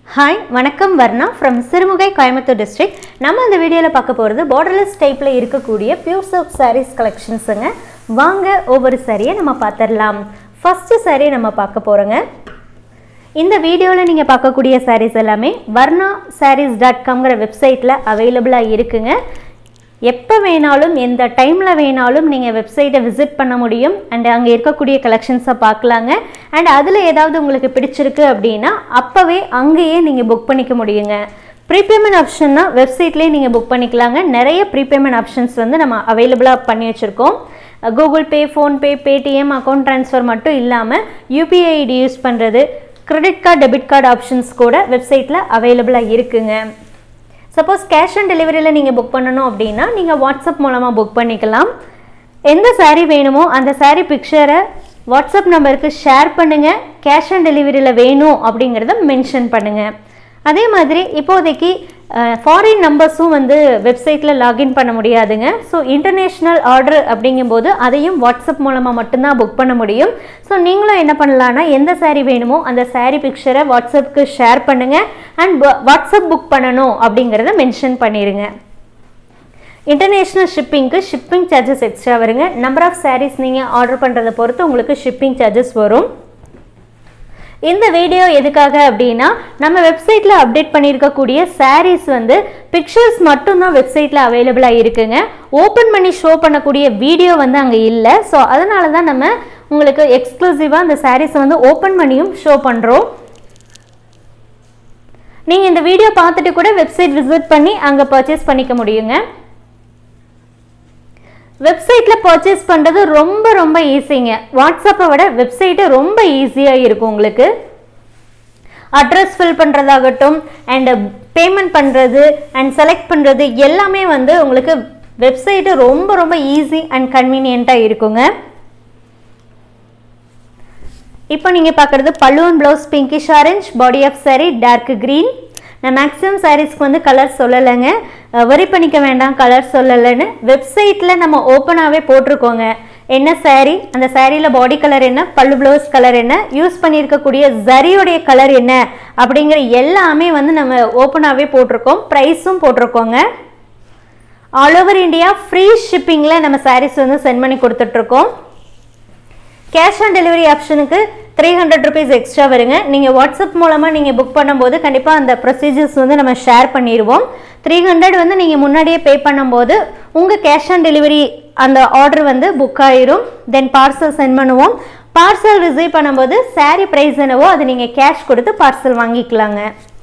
hi வணக்கம் Varna from Sirumugai Coimbatore district நம்ம இந்த வீடியோவில் பார்க்க போகிறது பார்டர்லெஸ் டைப்பில் இருக்கக்கூடிய பியூர் சில்க் சாரீஸ் கலெக்ஷன்ஸுங்க வாங்க ஒவ்வொரு சாரியை நம்ம பார்த்துடலாம் ஃபஸ்ட்டு saree நம்ம பார்க்க போகிறோங்க இந்த வீடியோவில் நீங்கள் பார்க்கக்கூடிய சாரீஸ் எல்லாமே வர்ணா சாரீஸ் டாட் காம்ங்கிற வெப்சைட்டில் அவைலபிளாக இருக்குங்க எப்போ வேணாலும் எந்த டைமில் வேணாலும் நீங்கள் வெப்சைட்டை விசிட் பண்ண முடியும் அண்ட் அங்கே இருக்கக்கூடிய கலெக்ஷன்ஸை பார்க்கலாங்க அண்ட் அதில் ஏதாவது உங்களுக்கு பிடிச்சிருக்கு அப்படின்னா அப்போவே அங்கேயே நீங்கள் புக் பண்ணிக்க முடியுங்க ப்ரீபேமெண்ட் ஆப்ஷன்னா வெப்சைட்லேயே நீங்கள் புக் பண்ணிக்கலாங்க நிறைய ப்ரீபேமெண்ட் ஆப்ஷன்ஸ் வந்து நம்ம அவைலபிளாக பண்ணி வச்சுருக்கோம் Google Pay PhonePe Paytm account transfer மட்டும் இல்லாமல் யூபிஐ ஐடி யூஸ் பண்ணுறது credit card debit card options கூட வெப்சைட்டில் அவைலபிளாக இருக்குங்க சப்போஸ் கேஷ் ஆன் டெலிவரியில் நீங்கள் புக் பண்ணணும் அப்படின்னா நீங்கள் வாட்ஸ்அப் மூலமாக புக் பண்ணிக்கலாம் எந்த saree வேணுமோ அந்த saree பிக்சரை வாட்ஸ்அப் நம்பருக்கு ஷேர் பண்ணுங்கள் கேஷ் ஆன் டெலிவரியில் வேணும் அப்படிங்கிறத மென்ஷன் பண்ணுங்கள் அதே மாதிரி இப்போதைக்கு ஃபாரின் நம்பர்ஸும் வந்து வெப்சைட்டில் லாகின் பண்ண முடியாதுங்க ஸோ இன்டர்நேஷ்னல் ஆர்டர் அப்படிங்கும்போது அதையும் வாட்ஸ்அப் மூலமாக மட்டும்தான் புக் பண்ண முடியும் ஸோ நீங்களும் என்ன பண்ணலான்னா எந்த saree வேணுமோ அந்த saree பிக்சரை வாட்ஸ்அப்புக்கு ஷேர் பண்ணுங்கள் அண்ட் வாட்ஸ்அப் புக் பண்ணணும் அப்படிங்கிறத மென்ஷன் பண்ணிடுங்க இன்டர்நேஷ்னல் ஷிப்பிங்க்கு ஷிப்பிங் சார்ஜஸ் எக்ஸ்ட்ரா வருங்க நம்பர் ஆஃப் sarees நீங்கள் ஆர்டர் பண்ணுறதை பொறுத்து உங்களுக்கு ஷிப்பிங் சார்ஜஸ் வரும் இந்த வீடியோ எதுக்காக அப்படின்னா நம்ம வெப்சைட்டில் அப்டேட் பண்ணியிருக்கக்கூடிய sarees வந்து பிக்சர்ஸ் மட்டும்தான் வெப்சைட்டில் அவைலபிளாக இருக்குங்க ஓப்பன் பண்ணி ஷோ பண்ணக்கூடிய வீடியோ வந்து அங்கே இல்லை ஸோ அதனால தான் நம்ம உங்களுக்கு எக்ஸ்க்ளூசிவாக அந்த sarees வந்து ஓப்பன் பண்ணியும் ஷோ பண்ணுறோம் நீங்கள் இந்த வீடியோ பார்த்துட்டு கூட வெப்சைட் விசிட் பண்ணி அங்கே பர்ச்சேஸ் பண்ணிக்க முடியுங்க வெப்சைட்டில் பர்ச்சேஸ் பண்ணுறது ரொம்ப ரொம்ப ஈஸிங்க வாட்ஸ்அப்பை விட வெப்சைட்டு ரொம்ப ஈஸியாக இருக்கும் உங்களுக்கு அட்ரஸ் ஃபில் பண்ணுறதாகட்டும் அண்ட் பேமெண்ட் பண்ணுறது அண்ட் செலக்ட் பண்ணுறது எல்லாமே வந்து உங்களுக்கு வெப்சைட்டு ரொம்ப ரொம்ப ஈஸி அண்ட் கன்வீனியண்ட்டாக இருக்குங்க இப்போ நீங்கள் பார்க்குறது balloon blouse pinkish orange body of saree dark green நான் மேக்ஸிமம் சாரீஸ்க்கு வந்து கலர் சொல்லலைங்க வரி பண்ணிக்க வேண்டாம் கலர் சொல்லலைன்னு வெப்சைட்டில் நம்ம ஓப்பனாகவே போட்டிருக்கோங்க என்ன saree அந்த சாரியில் பாடி கலர் என்ன பல்லு ப்ளவுஸ் கலர் என்ன யூஸ் பண்ணியிருக்கக்கூடிய ஜரியோடைய கலர் என்ன அப்படிங்கிற எல்லாமே வந்து நம்ம ஓப்பனாகவே போட்டிருக்கோம் ப்ரைஸும் போட்டிருக்கோங்க ஆல் ஓவர் இந்தியா ஃப்ரீ ஷிப்பிங்கில் நம்ம சாரீஸ் வந்து சென்ட் பண்ணி கொடுத்துட்ருக்கோம் கேஷ் ஆன் டெலிவரி ஆப்ஷனுக்கு த்ரீ ஹண்ட்ரட் ருபீஸ் எக்ஸ்ட்ரா வருங்க நீங்கள் வாட்ஸ்அப் மூலமாக நீங்கள் புக் பண்ணும்போது கண்டிப்பாக அந்த ப்ரொசீஜர்ஸ் வந்து நம்ம ஷேர் பண்ணிடுவோம் த்ரீ ஹண்ட்ரட் வந்து நீங்கள் முன்னாடியே பே பண்ணும்போது உங்கள் கேஷ் ஆன் டெலிவரி அந்த ஆர்டர் வந்து புக் ஆயிரும் தென் பார்சல் சென்ட் பண்ணுவோம் பார்சல் ரிசீவ் பண்ணும்போது சாரீ ப்ரைஸ் என்னவோ அதை நீங்கள் கேஷ் கொடுத்து பார்சல் வாங்கிக்கலாங்க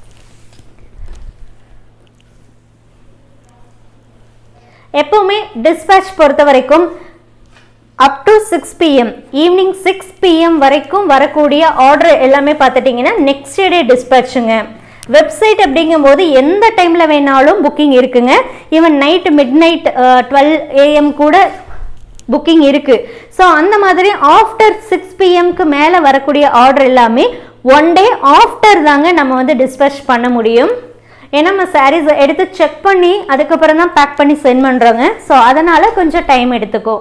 எப்போவுமே டிஸ்பேச் பொறுத்த வரைக்கும் up to six PM evening six PM வரைக்கும் வரக்கூடிய ஆர்டர் எல்லாமே பார்த்துட்டிங்கன்னா நெக்ஸ்ட் டே டிஸ்பேச்சுங்க வெப்சைட் அப்படிங்கும்போது எந்த டைமில் வேணாலும் புக்கிங் இருக்குங்க even night midnight twelve AM கூட புக்கிங் இருக்குது ஸோ அந்த மாதிரி ஆஃப்டர் சிக்ஸ் பிஎம்க்கு மேலே வரக்கூடிய ஆர்டர் எல்லாமே ஒன் டே ஆஃப்டர் தாங்க நம்ம வந்து டிஸ்பேச் பண்ண முடியும் ஏன்னா நம்ம சாரீஸ் எடுத்து செக் பண்ணி அதுக்கப்புறம் தான் பேக் பண்ணி சென்ட் பண்ணுறோங்க ஸோ அதனால் கொஞ்சம் டைம் எடுத்துக்கும்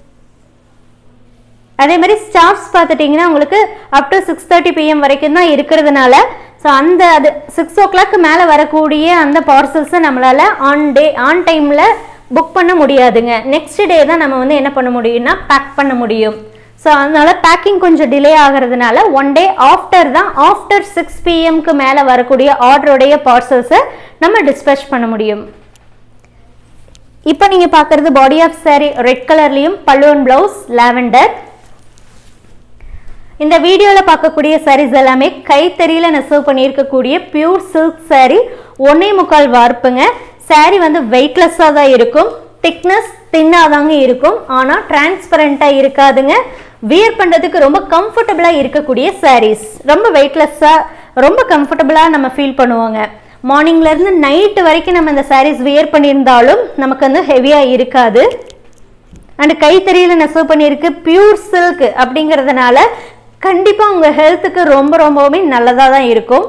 அதே மாதிரி ஸ்டாஃப்ஸ் பார்த்துட்டிங்கன்னா உங்களுக்கு up to six thirty PM வரைக்கும் தான் இருக்கிறதுனால ஸோ அந்த அது சிக்ஸ் ஓ கிளாக் மேலே வரக்கூடிய அந்த பார்சல்ஸை நம்மளால் ஆன் டே ஆன் டைமில் புக் பண்ண முடியாதுங்க நெக்ஸ்ட் டே தான் நம்ம வந்து என்ன பண்ண முடியும்னா பேக் பண்ண முடியும் ஸோ அதனால பேக்கிங் கொஞ்சம் டிலே ஆகிறதுனால ஒன் டே ஆஃப்டர் தான் ஆஃப்டர் சிக்ஸ் பிஎம்க்கு மேலே வரக்கூடிய ஆர்டருடைய பார்சல்ஸை நம்ம டிஸ்பேச் பண்ண முடியும் இப்போ நீங்கள் பார்க்குறது பாடி ஆஃப் சாரி ரெட் கலர்லேயும் பல்லுவன் ப்ளவுஸ் லாவெண்டர் இந்த வீடியோவில் பார்க்கக்கூடிய சாரீஸ் எல்லாமே கைத்தறியில் நெசவு பண்ணியிருக்கக்கூடிய பியூர் சில்க் சாரீ ஒன்னே முக்கால் வார்ப்புங்க சாரீ வந்து வெயிட்லெஸ்ஸாக தான் இருக்கும் திக்னஸ் தின்னாக தாங்க இருக்கும் ஆனால் டிரான்ஸ்பரண்ட்டாக இருக்காதுங்க வியர் பண்ணுறதுக்கு ரொம்ப கம்ஃபர்டபுளாக இருக்கக்கூடிய சாரீஸ் ரொம்ப வெயிட்லெஸ்ஸாக ரொம்ப கம்ஃபர்டபுளாக நம்ம ஃபீல் பண்ணுவோங்க மார்னிங்லேருந்து நைட்டு வரைக்கும் நம்ம இந்த சாரீஸ் வியர் பண்ணியிருந்தாலும் நமக்கு வந்து ஹெவியாக இருக்காது அண்ட் கைத்தறியில் நெசவு பண்ணியிருக்கு பியூர் சில்க் அப்படிங்கிறதுனால கண்டிப்பாக உங்கள் ஹெல்த்துக்கு ரொம்ப ரொம்பவுமே நல்லதாக தான் இருக்கும்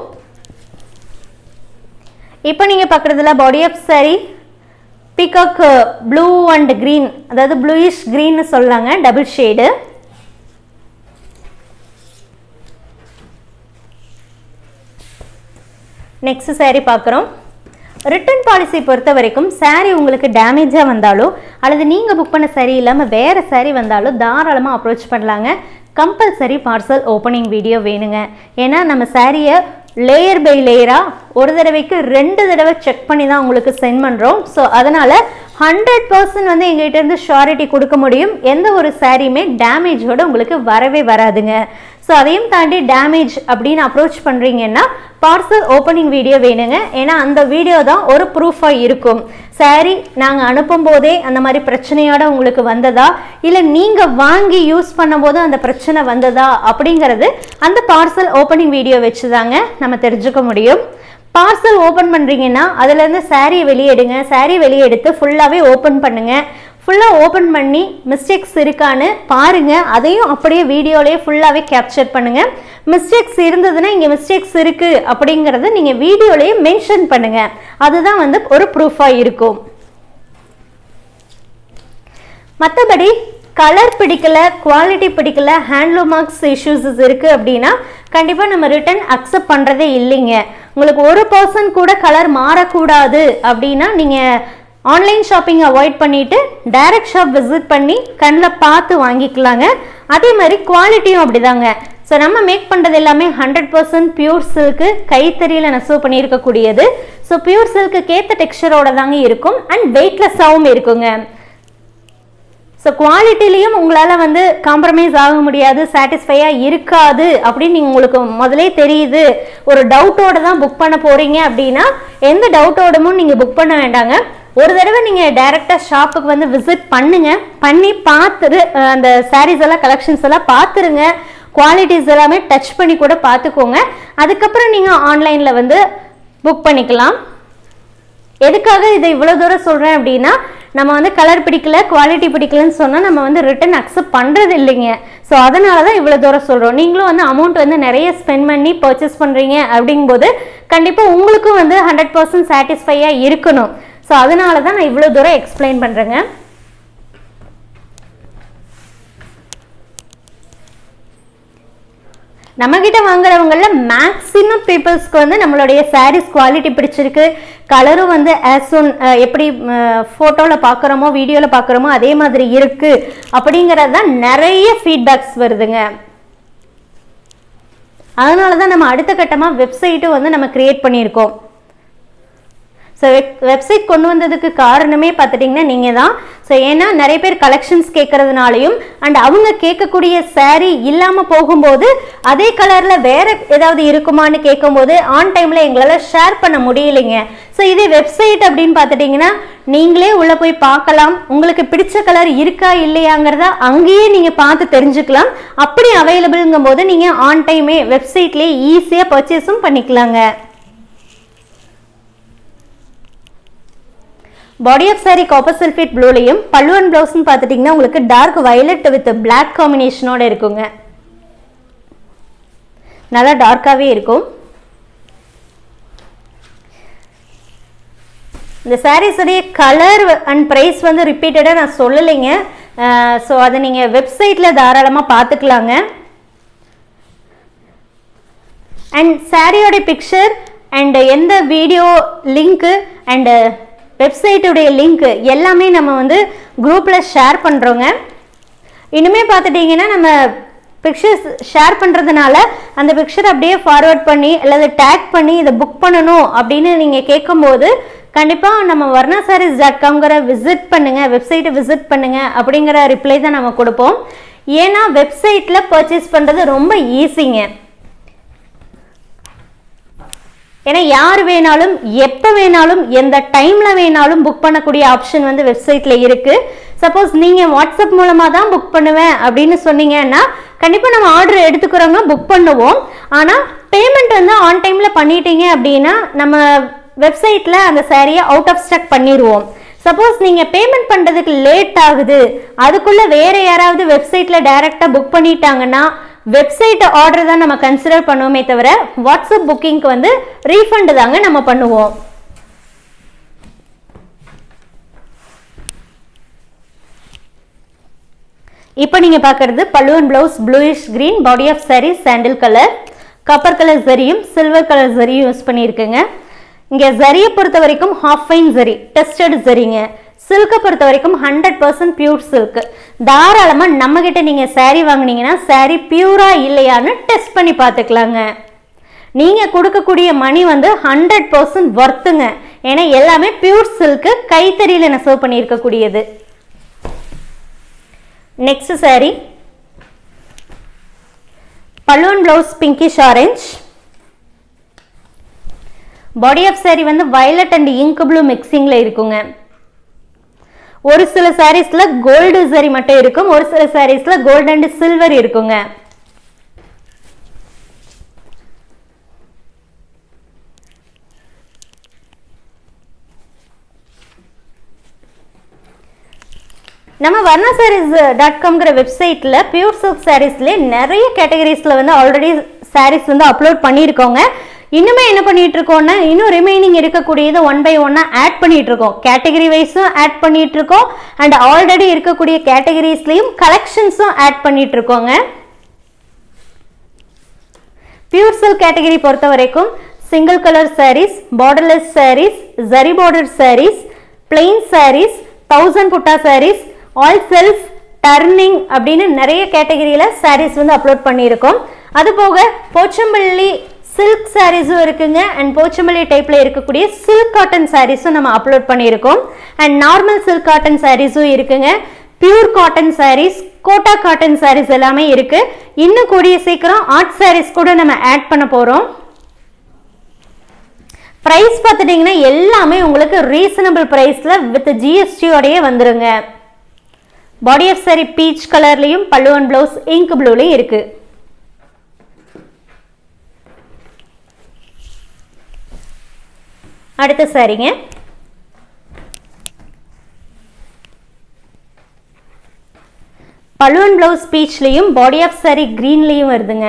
இப்போ நீங்கள் பார்க்குறதுல body of saree peacock blue and green அதாவது ப்ளூயிஷ் க்ரீன்னு சொல்லாங்க டபுள் ஷேடு நெக்ஸ்ட் saree பார்க்குறோம் ரிட்டர்ன் பாலிசி பொறுத்த வரைக்கும் saree உங்களுக்கு டேமேஜாக வந்தாலோ அல்லது நீங்கள் புக் பண்ண saree இல்லாமல் வேறு saree வந்தாலும் தாராளமாக அப்ரோச் பண்ணலாங்க கம்பல்சரி பார்சல் ஓப்பனிங் வீடியோ வேணுங்க ஏன்னா நம்ம சாரியை லேயர் பை லேயராக ஒரு தடவைக்கு ரெண்டு தடவை செக் பண்ணி தான் உங்களுக்கு சென்ட் பண்ணுறோம் ஸோ அதனால் ஹண்ட்ரட் பர்சன்ட் வந்து எங்ககிட்ட இருந்து ஷாரிட்டி கொடுக்க முடியும் எந்த ஒரு சாரியுமே டேமேஜோட உங்களுக்கு வரவே வராதுங்க ஸோ அதையும் தாண்டி டேமேஜ் அப்படின்னு அப்ரோச் பண்ணுறீங்கன்னா பார்சல் ஓப்பனிங் வீடியோ வேணுங்க ஏன்னா அந்த வீடியோ தான் ஒரு ப்ரூஃபாக இருக்கும் சாரி நாங்கள் அனுப்பும் போதே அந்த மாதிரி பிரச்சனையோட உங்களுக்கு வந்ததா இல்லை நீங்கள் வாங்கி யூஸ் பண்ணும்போது அந்த பிரச்சனை வந்ததா அப்படிங்கிறது அந்த பார்சல் ஓப்பனிங் வீடியோ வச்சு தாங்க நம்ம தெரிஞ்சுக்க முடியும் பார்சல் ஓப்பன் பண்ணுறீங்கன்னா அதுலேருந்து சாரியை வெளியே எடுங்க சாரி வெளியே எடுத்து ஃபுல்லாகவே ஓப்பன் பண்ணுங்கள் ஃபுல்லாக ஓப்பன் பண்ணி மிஸ்டேக்ஸ் இருக்கான்னு பாருங்கள் அதையும் அப்படியே வீடியோலேயே ஃபுல்லாகவே கேப்சர் பண்ணுங்கள் மிஸ்டேக்ஸ் இருந்ததுன்னா இங்கே மிஸ்டேக்ஸ் இருக்குது அப்படிங்கிறத நீங்கள் வீடியோலேயே மென்ஷன் பண்ணுங்கள் அதுதான் வந்து ஒரு ப்ரூஃபாக இருக்கும் மற்றபடி கலர் பிடிக்கல குவாலிட்டி பிடிக்கல ஹேண்ட்லூம் மார்க்ஸ் இஷ்யூஸஸ் இருக்குது அப்படின்னா கண்டிப்பாக நம்ம ரிட்டர்ன் அக்செப்ட் பண்ணுறதே இல்லைங்க உங்களுக்கு ஒரு பர்சன் கூட கலர் மாறக்கூடாது அப்படின்னா நீங்கள் ஆன்லைன் ஷாப்பிங் அவாய்ட் பண்ணிவிட்டு டைரக்ட் ஷாப் விசிட் பண்ணி கண்ணில் பார்த்து வாங்கிக்கலாங்க அதே மாதிரி குவாலிட்டியும் அப்படிதாங்க ஸோ நம்ம மேக் பண்ணுறது எல்லாமே ஹண்ட்ரட் பர்சன்ட் பியூர் சில்க்கு கைத்தறியில் நெசவு பண்ணியிருக்கக்கூடியது ஸோ பியூர் சில்க்கு ஏற்ற டெக்ஸ்சரோட தாங்க இருக்கும் அண்ட் வெயிட்லெஸ்ஸாகவும் இருக்குங்க ஸோ குவாலிட்டிலையும் உங்களால் வந்து காம்ப்ரமைஸ் ஆக முடியாது சாட்டிஸ்ஃபையாக இருக்காது அப்படின்னு நீங்கள் உங்களுக்கு முதலே தெரியுது ஒரு டவுட்டோட தான் புக் பண்ண போகிறீங்க அப்படின்னா எந்த டவுட்டோடமும் நீங்கள் புக் பண்ண வேண்டாங்க ஒரு தடவை நீங்கள் டைரெக்டாக ஷாப்புக்கு வந்து விசிட் பண்ணுங்க பண்ணி பார்த்துரு அஹ் அந்த சாரீஸ் எல்லாம் கலெக்ஷன்ஸ் எல்லாம் பார்த்துருங்க குவாலிட்டிஸ் எல்லாமே டச் பண்ணி கூட பார்த்துக்கோங்க அதுக்கப்புறம் நீங்கள் ஆன்லைனில் வந்து புக் பண்ணிக்கலாம் எதுக்காக இதை இவ்வளோ தூரம் சொல்கிறேன் அப்படின்னா நம்ம வந்து கலர் பிடிக்கல குவாலிட்டி பிடிக்கலன்னு சொன்னால் நம்ம வந்து ரிட்டன் அக்செப்ட் பண்ணுறது இல்லைங்க ஸோ அதனால தான் இவ்வளோ தூரம் சொல்கிறோம் நீங்களும் வந்து அமௌண்ட் வந்து நிறைய ஸ்பெண்ட் பண்ணி பர்ச்சேஸ் பண்ணுறீங்க அப்படிங்கும்போது கண்டிப்பாக உங்களுக்கும் வந்து ஹண்ட்ரட் பர்சன்ட் சாட்டிஸ்ஃபையாக இருக்கணும் ஸோ அதனால தான் நான் இவ்வளோ தூரம் எக்ஸ்பிளைன் பண்ணுறேங்க நம்மக்கிட்ட வாங்குறவங்கள மேக்ஸிமம் பீப்புள்ஸ்க்கு வந்து நம்மளுடைய சாரீஸ் குவாலிட்டி பிடிச்சிருக்கு கலரும் வந்து ஆஸ் ஒன் எப்படி ஃபோட்டோவில் பார்க்குறோமோ வீடியோவில் பார்க்குறோமோ அதே மாதிரி இருக்குது அப்படிங்கிறது தான் நிறைய ஃபீட்பேக்ஸ் வருதுங்க அதனால தான் நம்ம அடுத்த கட்டமாக வெப்சைட்டும் வந்து நம்ம க்ரியேட் பண்ணியிருக்கோம் ஸோ வெப்சைட் கொண்டு வந்ததுக்கு காரணமே பார்த்துட்டிங்கன்னா நீங்கள் தான் ஸோ ஏன்னா நிறைய பேர் கலெக்ஷன்ஸ் கேட்கறதுனாலையும் அண்ட் அவங்க கேட்கக்கூடிய saree இல்லாமல் போகும்போது அதே கலரில் வேற ஏதாவது இருக்குமான்னு கேட்கும்போது ஆன் டைமில் எங்களால் ஷேர் பண்ண முடியலைங்க ஸோ இதே வெப்சைட் அப்படின்னு பார்த்துட்டிங்கன்னா நீங்களே உள்ளே போய் பார்க்கலாம் உங்களுக்கு பிடிச்ச கலர் இருக்கா இல்லையாங்கிறத அங்கேயே நீங்கள் பார்த்து தெரிஞ்சுக்கலாம் அப்படி அவைலபிள்ங்கும் போது நீங்கள் ஆன் டைமே வெப்சைட்லேயே ஈஸியாக பர்ச்சேஸும் பண்ணிக்கலாங்க body of saree copper sulphate ப்ளூலையும் பல்லுவன் ப்ளவுஸ்னு பார்த்துட்டிங்கன்னா உங்களுக்கு டார்க் வயலட் வித் பிளாக் காம்பினேஷனோட இருக்குங்க நல்லா டார்க்காகவே இருக்கும் இந்த சாரீஸுடைய கலர் அண்ட் ப்ரைஸ் வந்து ரிப்பீட்டடாக நான் சொல்லலைங்க ஸோ அதை நீங்கள் வெப்சைட்டில் தாராளமாக பார்த்துக்கலாங்க அண்ட் சாரியோட பிக்சர் அண்ட் எந்த வீடியோ லிங்க்கு அண்டு வெப்சைட்டுடைய லிங்க் எல்லாமே நம்ம வந்து குரூப்பில் ஷேர் பண்ணுறோங்க இனிமே பார்த்துட்டிங்கன்னா நம்ம பிக்சர்ஸ் ஷேர் பண்ணுறதுனால அந்த பிக்சர் அப்படியே ஃபார்வர்ட் பண்ணி அல்லது டேக் பண்ணி இதை புக் பண்ணணும் அப்படின்னு நீங்கள் கேட்கும்போது கண்டிப்பாக நம்ம வர்ணா சாரீஸ் டாட் காம்ங்கிற விசிட் பண்ணுங்கள் வெப்சைட்டை விசிட் பண்ணுங்கள் அப்படிங்கிற ரிப்ளை தான் நம்ம கொடுப்போம் ஏன்னா வெப்சைட்டில் பர்ச்சேஸ் பண்ணுறது ரொம்ப ஈஸிங்க ஏன்னா யார் வேணாலும் எப்போ வேணாலும் எந்த டைமில் வேணாலும் புக் பண்ணக்கூடிய ஆப்ஷன் வந்து வெப்சைட்டில் இருக்குது சப்போஸ் நீங்கள் வாட்ஸ்அப் மூலமாக தான் புக் பண்ணுவேன் அப்படின்னு சொன்னீங்கன்னா கண்டிப்பாக நம்ம ஆர்டர் எடுத்துக்கிறவங்க புக் பண்ணுவோம் ஆனால் பேமெண்ட் வந்து ஆன் டைமில் பண்ணிட்டீங்க அப்படின்னா நம்ம வெப்சைட்டில் அந்த சாரியை அவுட் ஆஃப் ஸ்டாக் பண்ணிடுவோம் சப்போஸ் நீங்கள் பேமெண்ட் பண்ணுறதுக்கு லேட் ஆகுது அதுக்குள்ளே வேறு யாராவது வெப்சைட்டில் டைரெக்டாக புக் பண்ணிட்டாங்கன்னா வெப்சைட் ஆர்டர் தான் நம்ம கன்சிடர் பண்ணுவோமே தவிர வாட்ஸ்அப் புக்கிங்க்கு வந்து ரீஃபண்ட் தாங்க நம்ம பண்ணுவோம் இப்போ நீங்கள் பார்க்குறது பல்லுவன் blouse bluish green body of saree sandal colour copper colour ஜரியும் சில்வர் கலர் ஜரியும் யூஸ் பண்ணியிருக்குங்க இங்கே ஜரியை பொறுத்த வரைக்கும் ஹாஃப் ஃபைன் ஜரி டெஸ்டட் ஜரிங்க சில்கை பொறுத்த வரைக்கும் ஹண்ட்ரட் பர்சன்ட் பியூர் சில்க் தாராளமாக நம்மக்கிட்ட நீங்கள் saree வாங்குனீங்கன்னா saree பியூரா இல்லையான்னு டெஸ்ட் பண்ணி பார்த்துக்கலாங்க நீங்கள் கொடுக்கக்கூடிய மணி வந்து ஹண்ட்ரட் பர்சன்ட் ஒர்த்துங்க ஏன்னா எல்லாமே பியூர் சில்க்கு கைத்தறியில் நெசவு பண்ணியிருக்கக்கூடியது நெக்ஸ்ட் saree பல்லுவன் blouse pinkish orange body of saree வந்து வயலட் அண்ட் இங்க் ப்ளூ மிக்சிங்கில் இருக்குங்க ஒரு சில சாரீஸ்ல கோல்டு சரி மட்டும் இருக்கும் ஒரு சில சாரீஸ்ல கோல்டு அண்ட் சில்வர் இருக்குங்க நம்ம வர்ணா சாரீஸ் டாட் காம்ங்கிற வெப்சைட்டில் பியூர் சில்க் சாரீஸ்லேயே நிறைய கேட்டகரிஸில் வந்து ஆல்ரெடி சாரீஸ் வந்து அப்லோட் பண்ணியிருக்கோங்க இன்னுமே என்ன பண்ணிட்டு இருக்கோம்னா இன்னும் ரிமைனிங் இருக்கக்கூடியது ஒன் பை ஒன்னாக ஆட் பண்ணிட்டு இருக்கோம் கேட்டகரி வைஸும் ஆட் பண்ணிட்டு இருக்கோம் அண்ட் ஆல்ரெடி இருக்கக்கூடிய கேட்டகரிஸ்லையும் கலெக்ஷன்ஸும் ஆட் பண்ணிட்டு இருக்கோங்க பியூர் சில்க் கேட்டகரி பொறுத்த வரைக்கும் single colour sarees borderless sarees zari border sarees plain sarees thousand butta sarees all self turning அப்படின்னு நிறைய கேட்டகரியில் சாரீஸ் வந்து அப்லோட் பண்ணியிருக்கோம் அது போக போச்சம்பள்ளி சில்க் சாரீஸும் இருக்குங்க அண்ட் போச்சம்பள்ளி டைப்பில் இருக்கக்கூடிய சில்க் காட்டன் சாரீஸும் நம்ம அப்லோட் பண்ணியிருக்கோம் and normal silk cotton sarees இருக்குங்க pure cotton sarees Kota cotton sarees எல்லாமே இருக்கு இன்னும் கூடிய சீக்கிரம் ஆர்ட் சாரீஸ் கூட நம்ம ஆட் பண்ண போகிறோம் ப்ரைஸ் பார்த்துட்டிங்கன்னா எல்லாமே உங்களுக்கு ரீசனபிள் ப்ரைஸில் வித் ஜிஎஸ்டியோடயே வந்துருங்க பாடி ஆஃப் சாரி பீச் கலர்லேயும் பல்லுவன் ப்ளவுஸ் இங்க் ப்ளூலையும் இருக்கு அடுத்த சாரிங்க பல்லுவன் ப்ளவுஸ் பீச்லேயும் பாடி ஆஃப் சாரி க்ரீன்லேயும் வருதுங்க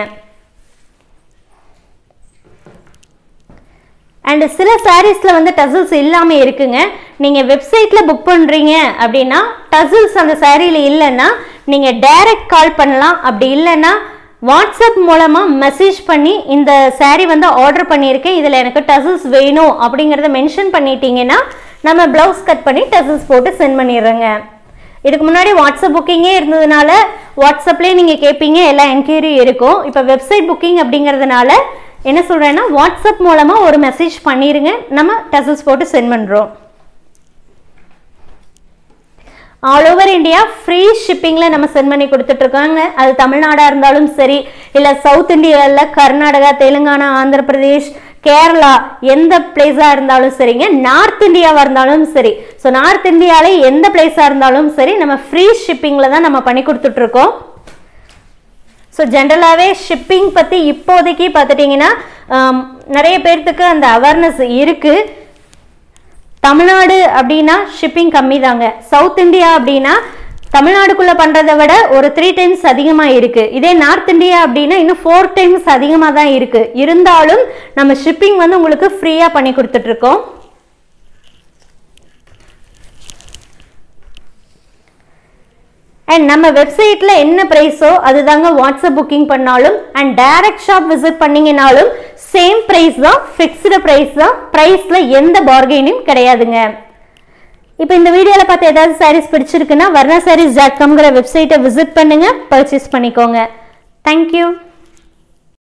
அண்ட் சில சாரீஸில் வந்து டசில்ஸ் இல்லாமல் இருக்குங்க நீங்கள் வெப்சைட்டில் புக் பண்ணுறீங்க அப்படின்னா டசில்ஸ் அந்த சாரியில் இல்லைன்னா நீங்கள் டைரக்ட் கால் பண்ணலாம் அப்படி இல்லைன்னா வாட்ஸ்அப் மூலமாக மெசேஜ் பண்ணி இந்த saree வந்து ஆர்டர் பண்ணியிருக்கேன் இதில் எனக்கு டசில்ஸ் வேணும் அப்படிங்கிறத மென்ஷன் பண்ணிட்டீங்கன்னா நம்ம ப்ளவுஸ் கட் பண்ணி டசில்ஸ் போட்டு சென்ட் பண்ணிடுறேங்க இதுக்கு முன்னாடி வாட்ஸ்அப் புக்கிங்கே இருந்ததுனால வாட்ஸ்அப்லேயே நீங்கள் கேட்பீங்க எல்லா என்கொயரியும் இருக்கும் இப்போ வெப்சைட் புக்கிங் அப்படிங்கிறதுனால என்ன சொல்கிறேன்னா வாட்ஸ்அப் மூலமாக ஒரு மெசேஜ் பண்ணிடுங்க நம்ம டசல்ஸ் போட்டு சென்ட் பண்ணுறோம் ஆல் ஓவர் இந்தியா ஃப்ரீ ஷிப்பிங்கில் நம்ம சென்ட் பண்ணி கொடுத்துட்ருக்காங்க அது தமிழ்நாடாக இருந்தாலும் சரி இல்லை சவுத் இந்தியாவில் கர்நாடகா தெலுங்கானா ஆந்திர பிரதேஷ் கேரளா எந்த பிளேஸாக இருந்தாலும் சரிங்க நார்த் இந்தியாவாக இருந்தாலும் சரி ஸோ நார்த் இந்தியாவிலே எந்த பிளேஸாக இருந்தாலும் சரி நம்ம ஃப்ரீ ஷிப்பிங்கில் தான் நம்ம பண்ணி கொடுத்துட்ருக்கோம் ஸோ ஜென்ரலாகவே ஷிப்பிங் பற்றி இப்போதைக்கு பார்த்துட்டிங்கன்னா ஆம், நிறைய பேர்த்துக்கு அந்த அவேர்னஸ் இருக்குது தமிழ்நாடு அப்படின்னா ஷிப்பிங் கம்மி தாங்க சவுத் இந்தியா அப்படின்னா தமிழ்நாடுக்குள்ளே பண்ணுறதை விட ஒரு த்ரீ டைம்ஸ் அதிகமாக இருக்குது இதே நார்த் இந்தியா அப்படின்னா இன்னும் ஃபோர் டைம்ஸ் அதிகமாக தான் இருக்குது இருந்தாலும் நம்ம ஷிப்பிங் வந்து உங்களுக்கு ஃப்ரீயாக பண்ணி கொடுத்துட்ருக்கோம் அண்ட் நம்ம வெப்சைட்டில் என்ன ப்ரைஸோ அதுதாங்க வாட்ஸ்அப் புக்கிங் பண்ணாலும் அண்ட் டைரக்ட் ஷாப் விசிட் பண்ணீங்கனாலும் சேம் ப்ரைஸ் தான் ஃபிக்ஸ்டு ப்ரைஸ் தான் ப்ரைஸில் எந்த பார்கெனியும் கிடையாதுங்க இப்போ இந்த வீடியோவில் பார்த்து ஏதாவது சாரீஸ் பிடிச்சிருக்குன்னா வர்ணா சாரீஸ் டாட் காம்ங்கிற வெப்சைட்டை விசிட் பண்ணுங்கள் பர்ச்சேஸ் பண்ணிக்கோங்க தேங்க்யூ